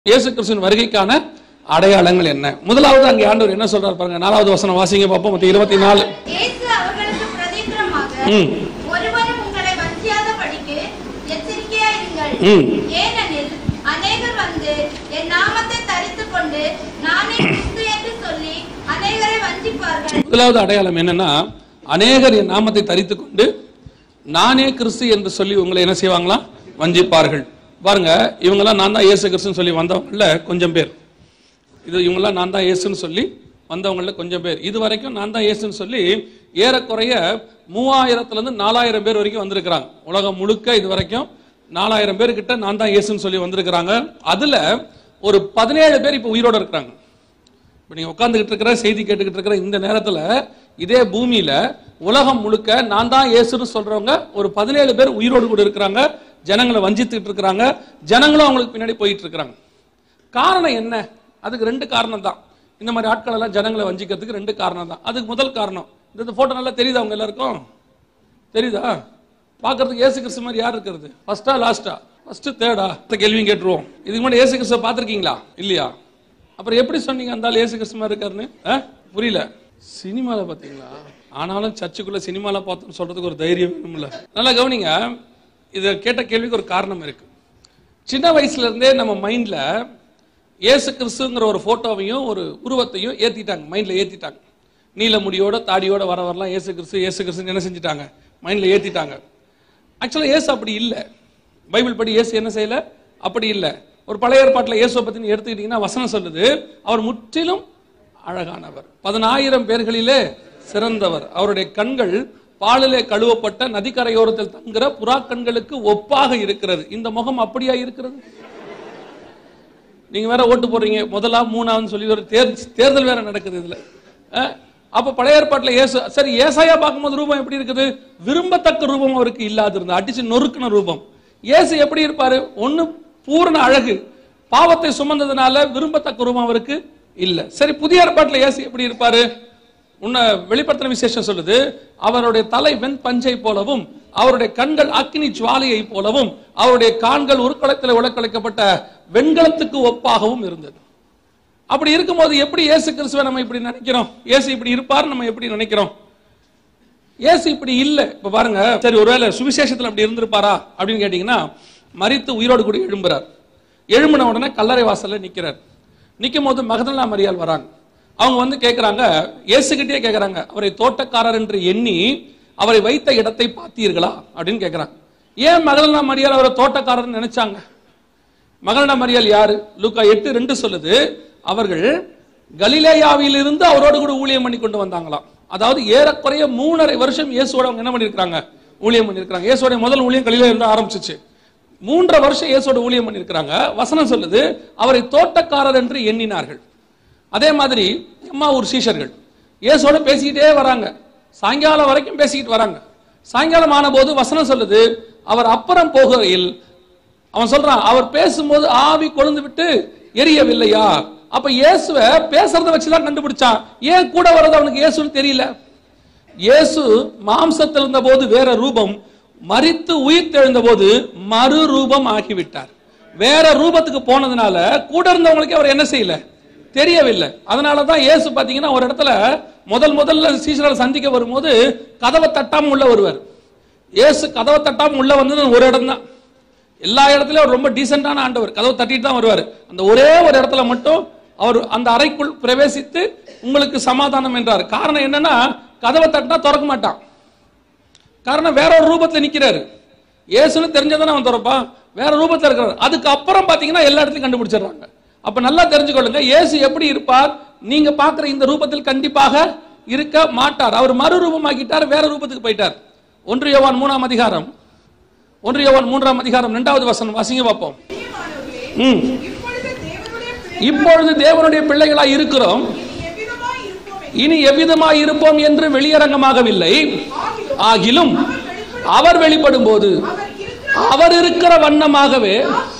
இயேசு கிறிஸ்துவின் வருகைக்கான அடையாளங்கள் என்ன முதலாவது அங்கே ஆண்டவர் என்ன சொல்றாரு பாருங்க நாலாவது வசனம் வாசிங்க பார்ப்போம் மத்த இருபத்தி நாலு இயேசு அவர்களுக்கு பிரதித்திரமாக ம். ஒருவரும் உங்களை வஞ்சியாதபடிக்கு எச்சரிக்கையாயிருங்கள் ம். ஏனெனில் அநேகர் வந்து என் நாமத்தை தரித்துக் கொண்டு நானே கிறிஸ்து என்று சொல்லி அநேகரை வஞ்சிப்பார்கள் முதலாவது அடையாளம் என்னன்னா அநேகர் என் நாமத்தை தரித்துக் கொண்டு நானே கிறிஸ்து என்று சொல்லி உங்களை என்ன செய்வாங்களா வஞ்சிப்பார்கள் பாருங்க இவங்கெல்லாம் நான் தான் இயேசு கிறிஸ்துன்னு சொல்லி வந்தவங்கள கொஞ்சம் பேர் இது இவங்கெல்லாம் நான் தான் இயேசுன்னு சொல்லி வந்தவங்கள கொஞ்சம் பேர் இது வரைக்கும் நான் தான் இயேசுன்னு சொல்லி ஏறக்குறைய மூவாயிரத்துல இருந்து நாலாயிரம் பேர் வரைக்கும் வந்திருக்கிறாங்க உலகம் முழுக்க இது வரைக்கும் நாலாயிரம் பேர் கிட்ட நான் தான் இயேசுன்னு சொல்லி வந்திருக்கிறாங்க அதுல ஒரு பதினேழு பேர் இப்ப உயிரோட இருக்கிறாங்க இப்போ நீங்கள் உட்காந்துக்கிட்டு இருக்கிற செய்தி கேட்டுக்கிட்டு இருக்கிற இந்த நேரத்தில் இதே பூமியில உலகம் முழுக்க நான் தான் இயேசுன்னு சொல்றவங்க ஒரு பதினேழு பேர் உயிரோடு கூட இருக்கிறாங்க ஜனங்களை வஞ்சித்துக்கிட்டு இருக்கிறாங்க ஜனங்களும் அவங்களுக்கு பின்னாடி போயிட்டு இருக்கிறாங்க காரணம் என்ன அதுக்கு ரெண்டு காரணம் தான் இந்த மாதிரி ஆட்கள் எல்லாம் ஜனங்களை வஞ்சிக்கிறதுக்கு ரெண்டு காரணம் தான் அதுக்கு முதல் காரணம் இந்த போட்டோ நல்லா தெரியுதா அவங்க எல்லாருக்கும் தெரியுதா பார்க்கறதுக்கு ஏசு கிறிஸ்து மாதிரி யார் இருக்கிறது ஃபர்ஸ்டா லாஸ்டா ஃபர்ஸ்ட் தேர்டா இந்த கேள்வியும் கேட்டுருவோம் இதுக்கு முன்னாடி ஏசு கிறிஸ்துவ பார்த்திருக்கீங்களா இல்லையா அப்புறம் எப்படி சொன்னீங்க அந்த ஆள் ஏசு கிறிஸ்து மாதிரி இருக்காருன்னு ஆ? புரியல சினிமால பாத்தீங்களா ஆனாலும் சர்ச்சுக்குள்ள சினிமால பார்த்தோம்னு சொல்றதுக்கு ஒரு தைரியம் வேணும்ல நல்லா கவனிங்க இதை கேட்ட கேள்விக்கு ஒரு காரணம் இருக்கு சின்ன வயசுல இருந்தே நம்ம மைண்ட்ல இயேசு கிறிஸ்துங்கிற ஒரு போட்டோவையும் ஒரு உருவத்தையும் ஏத்திட்டாங்க மைண்ட்ல ஏத்திட்டாங்க நீல முடியோட தாடியோட வர வரலாம் இயேசு கிறிஸ்து இயேசு கிறிஸ்து என்ன செஞ்சுட்டாங்க மைண்ட்ல ஏத்திட்டாங்க ஆக்சுவலா இயேசு அப்படி இல்லை பைபிள் படி இயேசு என்ன செய்யல அப்படி இல்லை ஒரு பழைய ஏற்பாட்டில் இயேசுவை பத்தி நீ எடுத்துக்கிட்டீங்கன்னா வசனம் சொல்லுது அவர் முற்றிலும் அழகானவர் பதினாயிரம் பேர்களிலே சிறந்தவர் அவருடைய கண்கள் பாலிலே கழுவப்பட்ட நதிக்கரையோரத்தில் தங்குற புறா கண்களுக்கு ஒப்பாக இருக்கிறது இந்த முகம் அப்படியா இருக்கிறது நீங்க வேற ஓட்டு போடுறீங்க முதலா மூணாவது சொல்லி ஒரு தேர் தேர்தல் வேற நடக்குது இதுல அஹ், அப்ப பழைய ஏற்பாட்டுல இயேசு சரி ஏசாயா பார்க்கும்போது ரூபம் எப்படி இருக்குது விரும்பத்தக்க ரூபம் அவருக்கு இல்லாது இருந்தது அடிச்சு நொறுக்குன ரூபம் இயேசு எப்படி இருப்பாரு ஒண்ணு பூரண அழகு பாவத்தை சுமந்ததுனால விரும்பத்தக்க ரூபம் அவருக்கு இல்ல சரி புதிய ஏற்பாட்டுல இயேசு எப்படி இருப்பாரு உன்னை வெளிப்படுத்தின விசேஷம் சொல்லுது அவருடைய தலை வெண் பஞ்சை போலவும் அவருடைய கண்கள் அக்கினி ஜுவாலையை போலவும் அவருடைய கான்கள் உருக்களத்தில் உலக்களிக்கப்பட்ட வெண்கலத்துக்கு ஒப்பாகவும் இருந்தது அப்படி இருக்கும்போது எப்படி இயேசு கிறிஸ்துவை நம்ம இப்படி நினைக்கிறோம் இயேசு இப்படி இருப்பார் நம்ம எப்படி நினைக்கிறோம் இயேசு இப்படி இல்லை இப்ப பாருங்க சரி ஒருவேளை சுவிசேஷத்துல அப்படி இருந்திருப்பாரா அப்படின்னு கேட்டீங்கன்னா மரித்து உயிரோடு கூட எழும்புறார் எழும்பின உடனே கல்லறை வாசல்ல நிக்கிறார் நிக்கும் போது மகதலா மரியாள் வராங்க அவங்க வந்து கேட்கறாங்க இயேசுகிட்டே கேட்கறாங்க அவரை தோட்டக்காரர் என்று எண்ணி அவரை வைத்த இடத்தை பார்த்தீர்களா அப்படின்னு கேட்கறாங்க ஏன் மகதலா மரியாள் அவரை தோட்டக்காரர்னு நினைச்சாங்க மகள்ன மரியாள் யாரு லூக்கா எட்டு ரெண்டு சொல்லுது அவர்கள் கலிலேயாவிலிருந்து அவரோடு கூட ஊழியம் பண்ணி கொண்டு வந்தாங்களாம் அதாவது ஏறக்குறைய மூணரை வருஷம் இயேசுவோட அவங்க என்ன பண்ணிருக்காங்க ஊழியம் பண்ணிருக்காங்க இயேசுவோட முதல் ஊழியம் கலிலேயா இருந்து ஆரம்பிச்சிச்சு மூன்றரை வருஷம் இயேசுவோட ஊழியம் பண்ணிருக்காங்க வசனம் சொல்லுது அவரை தோட்டக்காரர் என்று எண்ணினார்கள் அதே மாதிரி அம்மா ஒரு சீஷர்கள் இயேசுவோட பேசிக்கிட்டே வராங்க சாயங்காலம் வரைக்கும் பேசிக்கிட்டு வராங்க சாயங்காலம் ஆன போது வசனம் சொல்லுது அவர் அப்புறம் போகையில் அவன் சொல்றான் அவர் பேசும்போது ஆவி கொழுந்து விட்டு எரியவில்லையா அப்ப இயேசுவ பேசுறத வச்சுதான் கண்டுபிடிச்சான் ஏன் கூட வர்றது அவனுக்கு இயேசுன்னு தெரியல இயேசு மாம்சத்தில் இருந்த போது வேற ரூபம் மரித்து உயிர் தெழுந்த போது மறு ரூபம் ஆகிவிட்டார் வேற ரூபத்துக்கு போனதுனால கூட இருந்தவங்களுக்கு அவர் என்ன செய்யல தெரியவில்லை அதனாலதான் இயேசு பாத்தீங்கன்னா ஒரு இடத்துல முதல் முதல்ல சீசரை சந்திக்க வரும்போது கதவை தட்டாம உள்ள வருவார் இயேசு கதவை தட்டாம உள்ள வந்தது ஒரு இடம் தான் எல்லா இடத்துலயும் அவர் ரொம்ப டீசென்டான ஆண்டவர் கதவை தட்டிட்டு தான் வருவார் அந்த ஒரே ஒரு இடத்துல மட்டும் அவர் அந்த அறைக்குள் பிரவேசித்து உங்களுக்கு சமாதானம் என்றார் காரணம் என்னன்னா கதவை தட்டினா திறக்க மாட்டான் காரணம் வேற ஒரு ரூபத்துல நிக்கிறாரு இயேசுன்னு தெரிஞ்சதானே அவன் திறப்பான் வேற ரூபத்துல இருக்கிறார் அதுக்கு அப்புறம் பாத்தீங்கன்னா எல்லா இடத்துலயும் கண்டுபிடிச்சிடுறாங்க அப்ப நல்லா தெரிஞ்சுக்கொள்ளுங்க இயேசு எப்படி இருப்பார் நீங்க பாக்குற இந்த ரூபத்தில் கண்டிப்பாக இருக்க மாட்டார் அவர் மறு ரூபமாக்கிட்டார் வேற ரூபத்துக்கு போயிட்டார் ஒன்று யோவான் மூணாம் அதிகாரம் ஒன்று யோவான் மூன்றாம் அதிகாரம் இரண்டாவது வசனம் வாசிங்க பார்ப்போம் ம். இப்பொழுது தேவனுடைய பிள்ளைகளா இருக்கிறோம் இனி எவ்விதமாய் இருப்போம் என்று வெளியரங்கமாகவில்லை ஆகிலும் அவர் வெளிப்படும் போது அவர் இருக்கிற வண்ணமாகவே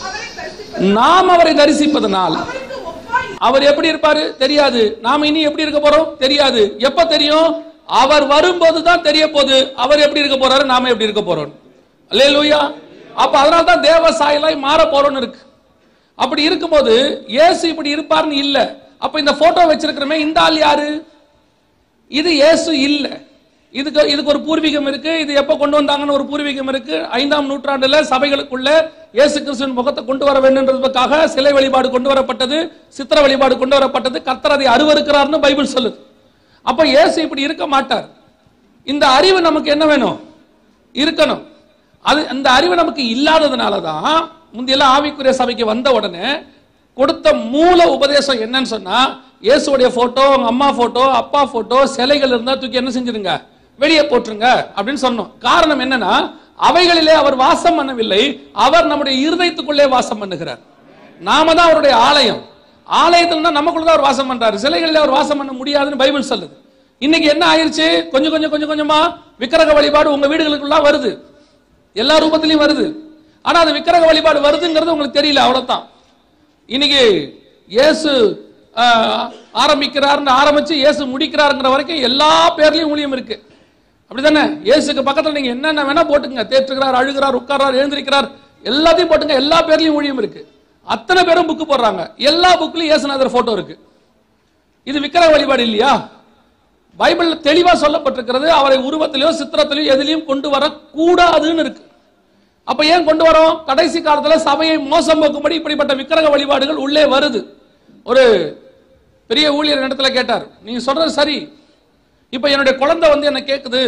நாம் அவரை தரிசிப்பதனால் அவர் எப்படி இருப்பாரு தெரியாது நாம இனி எப்படி இருக்க போறோம் தெரியாது எப்ப தெரியும் அவர் வரும்போது தான் தெரிய போகுது அவர் எப்படி இருக்க போறாரு நாம எப்படி இருக்க போறோம் அல்லேலூயா அப்ப அதனால தான் தேவ சாயலாய் மாற போறோம்னு இருக்கு அப்படி இருக்கும்போது இயேசு இப்படி இருப்பார்னு இல்ல அப்ப இந்த போட்டோ வச்சிருக்கிறமே இந்த ஆள் யாரு இது இயேசு இல்ல இதுக்கு இதுக்கு ஒரு பூர்வீகம் இருக்கு இது எப்ப கொண்டு வந்தாங்கன்னு ஒரு பூர்வீகம் இருக்கு ஐந்தாம் நூற்றாண்டுல சபைகளுக்குள்ள இயேசு கிறிஸ்துவின் முகத்தை கொண்டு வர வேண்டும்ன்றதுக்காக சிலை வழிபாடு கொண்டு வரப்பட்டது சித்திர வழிபாடு கொண்டு வரப்பட்டது கர்த்தர் அதை அருவருக்கிறார்னு பைபிள் சொல்லுது அப்ப இயேசு இப்படி இருக்க மாட்டார் இந்த அறிவு நமக்கு என்ன வேணும் இருக்கணும் அது அந்த அறிவு நமக்கு இல்லாததுனால தான் முந்தையெல்லாம் ஆவிக்குரிய சபைக்கு வந்த உடனே கொடுத்த மூல உபதேசம் என்னன்னு சொன்னா இயேசுடைய போட்டோ உங்க அம்மா போட்டோ அப்பா போட்டோ சிலைகள் இருந்தா தூக்கி என்ன செஞ்சிருங்க வெளியே போட்டுருங்க அப்படின்னு சொன்னோம் காரணம் என்னன்னா அவைகளிலே அவர் வாசம் பண்ணவில்லை அவர் நம்முடைய இருதயத்துக்குள்ளே வாசம் பண்ணுகிறார் நாம தான் அவருடைய ஆலயம் ஆலயத்துல தான் நமக்குள்ள தான் அவர் வாசம் பண்றாரு சிலைகளில் அவர் வாசம் பண்ண முடியாதுன்னு பைபிள் சொல்லுது இன்னைக்கு என்ன ஆயிருச்சு கொஞ்சம் கொஞ்சம் கொஞ்சம் கொஞ்சமா விக்கிரக வழிபாடு உங்க வீடுகளுக்குள்ள வருது எல்லா ரூபத்திலையும் வருது ஆனா அது விக்கிரக வழிபாடு வருதுங்கிறது உங்களுக்கு தெரியல அவ்வளவுதான் இன்னைக்கு இயேசு ஆஹ், ஆரம்பிக்கிறார்னு ஆரம்பிச்சு இயேசு முடிக்கிறாருங்கிற வரைக்கும் எல்லா பேர்லயும் ஊழியம் இருக்கு அப்படிதானே இயேசுக்கு பக்கத்துல நீங்க என்னென்ன வேணா போட்டுங்க தேற்றுகிறார் அழுகிறார் உட்கார்றார் எழுந்திருக்கிறார் எல்லாத்தையும் போட்டுங்க எல்லா பேர்லயும் ஊழியம் இருக்கு அத்தனை பேரும் புக்கு போடுறாங்க எல்லா புக்லயும் இயேசுநாதர் போட்டோ இருக்கு இது விக்கிரக வழிபாடு இல்லையா பைபிள் தெளிவா சொல்லப்பட்டிருக்கிறது அவரை உருவத்திலேயோ சித்திரத்திலேயோ எதிலையும் கொண்டு வர கூடாதுன்னு இருக்கு அப்ப ஏன் கொண்டு வரோம் கடைசி காலத்துல சபையை மோசம் போக்கும்படி இப்படிப்பட்ட விக்கிரக வழிபாடுகள் உள்ளே வருது ஒரு பெரிய ஊழியர் இடத்துல கேட்டார் நீங்க சொல்றது சரி இப்ப என்னுடைய குழந்தை வந்து என்ன கேக்குது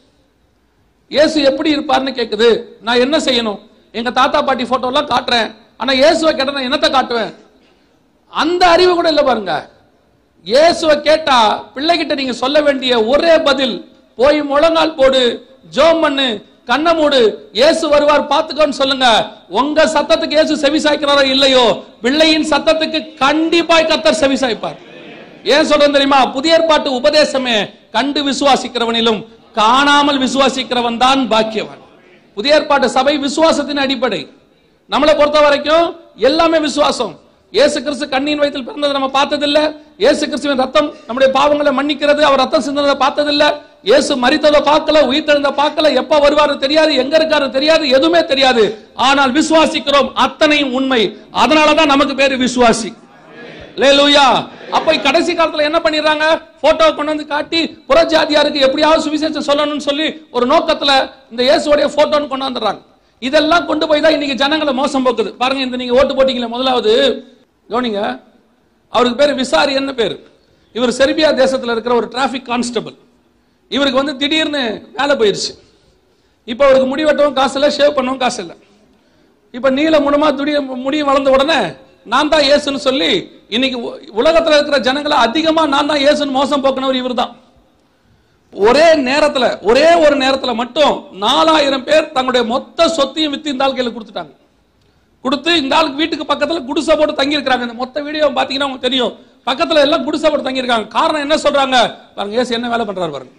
இயேசு எப்படி இருப்பார்னு கேக்குது நான் என்ன செய்யணும் எங்க தாத்தா பாட்டி போட்டோ எல்லாம் காட்டுறேன் ஆனா இயேசுவை கேட்டா நான் என்னத்தை காட்டுவேன் அந்த அறிவு கூட இல்ல பாருங்க இயேசுவை கேட்டா பிள்ளைகிட்ட நீங்க சொல்ல வேண்டிய ஒரே பதில் போய் முழங்கால் போடு ஜோம் பண்ணு கண்ணை மூடு இயேசு வருவார் பாத்துக்கோன்னு சொல்லுங்க உங்க சத்தத்துக்கு இயேசு செவி சாய்க்கிறாரோ இல்லையோ பிள்ளையின் சத்தத்துக்கு கண்டிப்பாய் கத்தர் செவி சாய்ப்பார் ஏன் சொல்றேன் தெரியுமா புதிய ஏற்பாட்டு உபதேசமே கண்டு விசுவாசிக்கிறவனிலும் காணாமல் விசுவாசிக்கிறவன் தான் பாக்கியவன் புதிய ஏற்பாட்டு சபை விசுவாசத்தின் அடிப்படை நம்மளை பொறுத்த வரைக்கும் எல்லாமே விசுவாசம் இயேசு கிறிஸ்து கண்ணின் வயிற்றில் பிறந்ததை நம்ம பார்த்ததில்ல இயேசு கிறிஸ்துவின் ரத்தம் நம்முடைய பாவங்களை மன்னிக்கிறது அவர் ரத்தம் சிந்தனதை பார்த்ததில்ல இயேசு மரித்ததை பார்க்கல உயிர்த்தெழுந்த பார்க்கல எப்ப வருவாரு தெரியாது எங்க இருக்காரு தெரியாது எதுவுமே தெரியாது ஆனால் விசுவாசிக்கிறோம் அத்தனையும் உண்மை அதனாலதான் நமக்கு பேரு விசுவாசி லேலூயா அப்ப கடைசி காலத்துல என்ன பண்ணிடுறாங்க போட்டோ கொண்டு வந்து காட்டி புறஜாதியாருக்கு எப்படியாவது சுவிசேஷம் சொல்லணும்னு சொல்லி ஒரு நோக்கத்துல இந்த இயேசுவோடைய போட்டோன்னு கொண்டு வந்துடுறாங்க இதெல்லாம் கொண்டு போய் தான் இன்னைக்கு ஜனங்களை மோசம் போக்குது பாருங்க இந்த நீங்க ஓட்டு போட்டீங்களே முதலாவது கவனிங்க அவருக்கு பேரு விசாரி என்ன பேரு இவர் செர்பியா தேசத்துல இருக்கிற ஒரு டிராபிக் கான்ஸ்டபிள் இவருக்கு வந்து திடீர்னு வேலை போயிருச்சு இப்போ அவருக்கு முடி வெட்டவும் காசு இல்லை ஷேவ் பண்ணவும் காசு இல்லை இப்ப நீல முனமா துடி முடியும் வளர்ந்த உடனே நான் தான் இயேசுன்னு சொல்லி இன்னைக்கு உ- உலகத்துல இருக்கிற ஜனங்களை அதிகமா நான் தான் இயேசுன்னு மோசம் போக்குனவர் இவர்தான் ஒரே நேரத்துல ஒரே ஒரு நேரத்துல மட்டும் நாலாயிரம் பேர் தங்களுடைய மொத்த சொத்தையும் வித்து இந்த ஆள் கையில கொடுத்துட்டாங்க கொடுத்து இந்த ஆளுக்கு வீட்டுக்கு பக்கத்துல குடிசை போட்டு தங்கி இருக்காங்க இந்த மொத்த வீடியோ பாத்தீங்கன்னா உங்களுக்கு தெரியும் பக்கத்துல எல்லாம் குடிசை போட்டு தங்கி இருக்காங்க காரணம் என்ன சொல்றாங்க பாருங்க இயேசு என்ன வேலை பண்றாரு பாருங்க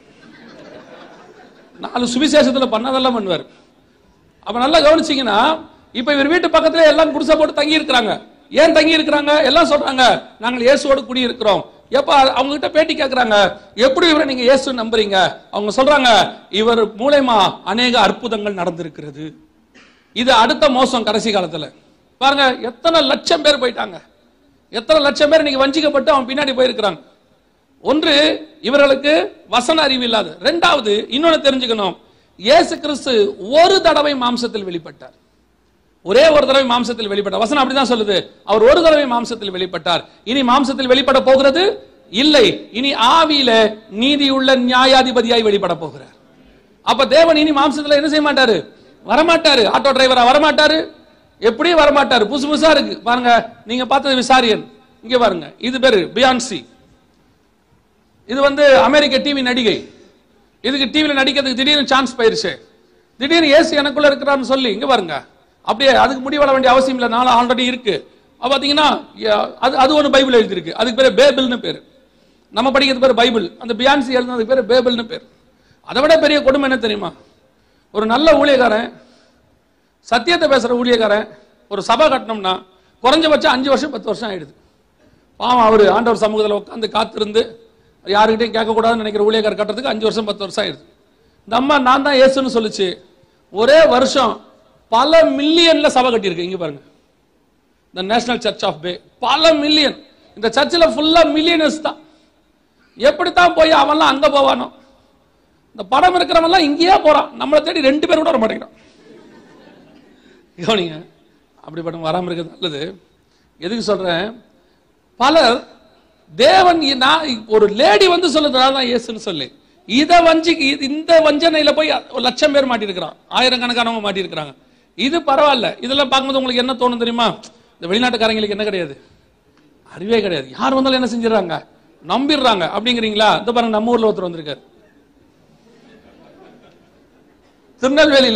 நாலு சுவிசேஷத்துல பண்ணதெல்லாம் பண்ணுவார் அப்ப நல்லா கவனிச்சீங்கன்னா இப்ப இவர் வீட்டு பக்கத்துல எல்லாம் குடிசை போட்டு தங்கி இருக்கிறாங்க ஏன் தங்கி இருக்கிறாங்க எல்லாம் சொல்றாங்க நாங்கள் இயேசுவோடு குடி இருக்கிறோம் எப்ப அவங்க கிட்ட பேட்டி கேக்குறாங்க எப்படி இவரை நீங்க இயேசு நம்புறீங்க அவங்க சொல்றாங்க இவர் மூலயமா அநேக அற்புதங்கள் நடந்திருக்கிறது இது அடுத்த மோசம் கடைசி காலத்துல பாருங்க எத்தனை லட்சம் பேர் போயிட்டாங்க எத்தனை லட்சம் பேர் இன்னைக்கு வஞ்சிக்கப்பட்டு அவன் பின்னாடி போயிருக்கிறாங்க ஒன்று இவர்களுக்கு வசன அறிவு இல்லாது ரெண்டாவது இன்னொன்னு தெரிஞ்சுக்கணும் இயேசு கிறிஸ்து ஒரு தடவை மாம்சத்தில் வெளிப்பட்டார் ஒரே ஒரு தடவை மாம்சத்தில் வெளிப்பட்டார் வசனம் அப்படிதான் சொல்லுது அவர் ஒரு தடவை மாம்சத்தில் வெளிப்பட்டார் இனி மாம்சத்தில் வெளிப்பட போகிறது இல்லை இனி ஆவியில நீதியுள்ள நியாயாதிபதியாய் வெளிப்பட போகிறார் அப்ப தேவன் இனி மாம்சத்துல என்ன செய்ய மாட்டாரு வரமாட்டாரு ஆட்டோ டிரைவரா வரமாட்டாரு எப்படியும் வரமாட்டாரு புதுசு புதுசா இருக்கு பாருங்க நீங்க பார்த்தது விசாரியன் இங்க பாருங்க இது பேரு பியான்சி இது வந்து அமெரிக்க டிவி நடிகை இதுக்கு டிவில நடிக்கிறதுக்கு திடீர்னு சான்ஸ் போயிருச்சு திடீர்னு ஏசு எனக்குள்ள இருக்கிறான்னு சொல்லி இங்க பாருங்க அப்படியே அதுக்கு முடி வளர வேண்டிய அவசியம் இல்லை நாளை ஆல்ரெடி இருக்கு அப்ப பாத்தீங்கன்னா ய- அது அது ஒன்று பைபிள் எழுதியிருக்கு அதுக்கு பேரு பேபிள்னு பேரு நம்ம படிக்கிறது பேர் பைபிள் அந்த பியான்சி எழுதுனதுக்கு பேர் பேபிள்னு பேர் அதை விட பெரிய கொடுமை என்ன தெரியுமா ஒரு நல்ல ஊழியக்காரன் சத்தியத்தை பேசுற ஊழியக்காரன் ஒரு சபை கட்டணும்னா குறைஞ்சபட்சம் அஞ்சு வருஷம் பத்து வருஷம் ஆயிடுது பாவம் அவரு ஆண்டவர் சமூகத்தில் உட்காந்து காத்திருந்து யாருக்கிட்டையும் கேட்கக்கூடாதுன்னு நினைக்கிற ஊழியக்காரர் கட்டுறதுக்கு அஞ்சு வருஷம் பத்து வருஷம் ஆயிடுது இந்த அம்மா நான் தான் இயேசுன்னு சொல்லுச்சு ஒரே வருஷம் பல மில்லியன்ல சபை கட்டியிருக்கு இங்க பாருங்க த நேஷனல் சர்ச் ஆஃப் பே பல மில்லியன் இந்த சர்ச்சில் ஃபுல்லா மில்லியனர்ஸ் தான் எப்படித்தான் போய் அவன்லாம் அங்க போவானோ இந்த படம் இருக்கிறவன்லாம் இங்கேயே போறான் நம்மளை தேடி ரெண்டு பேர் கூட வர மாட்டேங்கிறான் கவனிங்க அப்படிப்பட்ட வராம இருக்கிறது நல்லது எதுக்கு சொல்றேன் பலர் தேவன் இ- நான் ஒரு லேடி வந்து சொல்லுறதுனால தான் இயேசுன்னு சொல்லி இத வஞ்சி இது- இந்த வஞ்சனையில போய் ஒரு லட்சம் பேர் மாட்டியிருக்கிறான் ஆயிரக்கணக்கானவங்க மாட்டியிருக்கிறாங்க இது பரவாயில்ல இதெல்லாம் பார்க்கும்போது உங்களுக்கு என்ன தோணும் தெரியுமா இந்த வெளிநாட்டுக்காரங்களுக்கு என்ன கிடையாது அறிவே கிடையாது யார் வந்தாலும் என்ன செஞ்சிடறாங்க நம்பிடுறாங்க அப்படிங்கிறீங்களா இந்த பாருங்க நம்ம ஊர்ல ஒருத்தர் வந்திருக்காரு திருநெல்வேலியில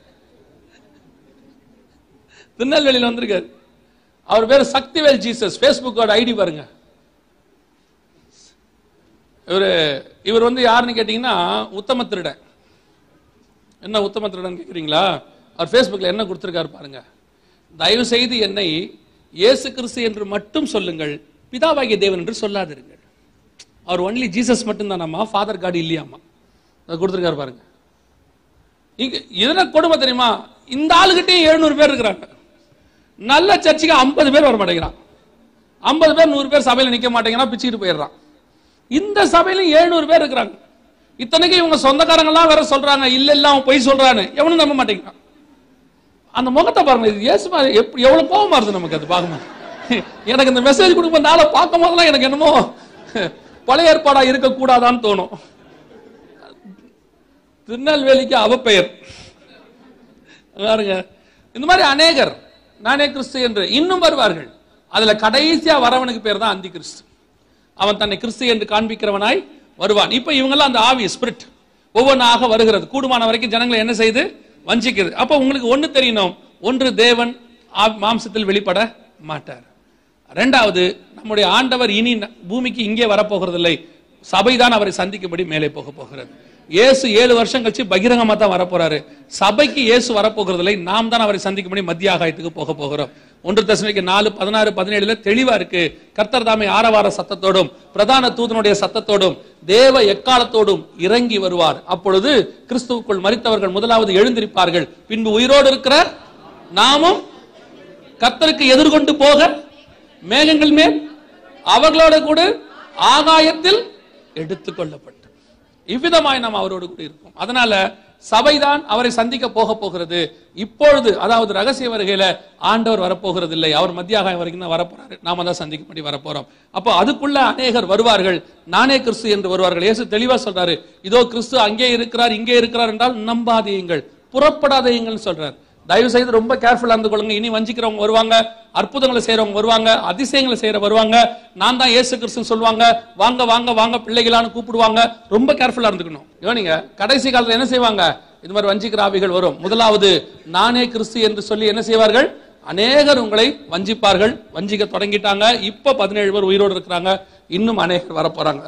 திருநெல்வேலியில வந்திருக்காரு அவர் பேர் சக்திவேல் ஜீசஸ் ஃபேஸ்புக்கோட ஐடி பாருங்க இவர் இவர் வந்து யாருன்னு கேட்டீங்கன்னா உத்தம திருடன் என்ன உத்தம திருடன் கேக்குறீங்களா அவர் ஃபேஸ்புக்கில் என்ன கொடுத்திருக்காரு பாருங்க தயவு செய்து என்னை இயேசு கிறிஸ்து என்று மட்டும் சொல்லுங்கள் பிதாவாகிய தேவன் என்று சொல்லாதிருங்கள் அவர் ஒன்லி ஜீசஸ் மட்டும்தானாமா ஃபாதர் காட் இல்லையாமா அதை கொடுத்திருக்காரு பாருங்க இங்க எதனா கொடுமை தெரியுமா இந்த ஆளுகிட்டயும் எழுநூறு பேர் இருக்கிறாங்க நல்ல சர்ச்சுக்கு ஐம்பது பேர் வர மாட்டேங்கிறான் ஐம்பது பேர் நூறு பேர் சபையில நிக்க மாட்டேங்கிறான் பிச்சுக்கிட்டு போயிடுறான் இந்த சபையிலும் எழுநூறு பேர் இருக்கிறாங்க இத்தனைக்கு இவங்க சொந்தக்காரங்க எல்லாம் வேற சொல்றாங்க இல்ல இல்ல அவன் பொய் சொல்றான்னு எவனும் நம்ப மாட்டேங்கிறான் அந்த முகத்தை பாருங்க இது இயேசு மாதிரி எப்படி எவ்வளவு கோவமா இருக்கு நமக்கு அது பார்க்கும்போது எனக்கு இந்த மெசேஜ் கொடுக்கும் நாளை பார்க்கும் போதெல்லாம் எனக்கு என்னமோ பழைய ஏற்பாடா இருக்க கூடாதான்னு தோணும் திருநெல்வேலிக்கு அவப்பெயர் பாருங்க இந்த மாதிரி அநேகர் நானே கிறிஸ்து என்று இன்னும் வருவார்கள் அதுல கடைசியா வரவனுக்கு பேர் தான் அந்தி கிறிஸ்து அவன் தன்னை கிறிஸ்து என்று காண்பிக்கிறவனாய் வருவான் இப்ப இவங்கெல்லாம் அந்த ஆவி ஸ்பிரிட் ஒவ்வொன்றாக வருகிறது கூடுமான வரைக்கும் ஜனங்களை என்ன செய்து வஞ்சிக்கிறது அப்ப உங்களுக்கு ஒண்ணு தெரியணும் ஒன்று தேவன் ஆ- மாம்சத்தில் வெளிப்பட மாட்டார் ரெண்டாவது நம்முடைய ஆண்டவர் இனி ந- பூமிக்கு இங்கே வரப்போகிறதில்லை சபைதான் அவரை சந்திக்கும்படி மேலே போக போகிறது இயேசு ஏழு வருஷம் கழிச்சு பகிரங்கமா தான் வரப்போறாரு சபைக்கு இயேசு வரப்போகிறதில்லை நாம் தான் அவரை சந்திக்கும்படி மத்திய ஆகாயத்துக்கு போக போகிறோம் ஒன்று தசமிக்கு நாலு பதினாறு பதினேழுல தெளிவா இருக்கு கர்த்தர் தாமே ஆரவார சத்தத்தோடும் பிரதான தூதனுடைய சத்தத்தோடும் தேவ எக்காலத்தோடும் இறங்கி வருவார் அப்பொழுது கிறிஸ்துவுக்குள் மரித்தவர்கள் முதலாவது எழுந்திருப்பார்கள் பின்பு உயிரோடு இருக்கிற நாமும் கர்த்தருக்கு எதிர்கொண்டு போக மேகங்கள் மேல் அவர்களோட கூட ஆகாயத்தில் எடுத்துக்கொள்ளப்பட்டு இவ்விதமாய் நாம் அவரோடு கூட இருப்போம் அதனால சபைதான் அவரை சந்திக்க போக போகிறது இப்பொழுது அதாவது ரகசிய வருகையில ஆண்டவர் வரப்போகிறது இல்லை அவர் மத்திய ஆகாயம் வரைக்கும் தான் வரப்போறாரு நாம தான் சந்திக்கும்படி வரப்போறோம் அப்போ அதுக்குள்ள அநேகர் வருவார்கள் நானே கிறிஸ்து என்று வருவார்கள் இயேசு தெளிவா சொல்றாரு இதோ கிறிஸ்து அங்கே இருக்கிறார் இங்கே இருக்கிறார் என்றால் நம்பாதீங்கள் புறப்படாதீங்கள்னு சொல்றார் தயவு செய்து ரொம்ப கேர்ஃபுல்லா இருந்து கொள்ளுங்க இனி வஞ்சிக்கிறவங்க வருவாங்க அற்புதங்களை செய்யறவங்க வருவாங்க அதிசயங்களை செய்யற வருவாங்க நான் தான் இயேசு கிறிஸ்துன்னு சொல்லுவாங்க வாங்க வாங்க வாங்க பிள்ளைகளான்னு கூப்பிடுவாங்க ரொம்ப கேர்ஃபுல்லா இருந்துக்கணும் கவனிங்க கடைசி காலத்துல என்ன செய்வாங்க இது மாதிரி வஞ்சிக்கிற ஆவிகள் வரும் முதலாவது நானே கிறிஸ்து என்று சொல்லி என்ன செய்வார்கள் அநேகர் உங்களை வஞ்சிப்பார்கள் வஞ்சிக்க தொடங்கிட்டாங்க இப்ப பதினேழு பேர் உயிரோடு இருக்கிறாங்க இன்னும் அநேகர் வரப்போறாங்க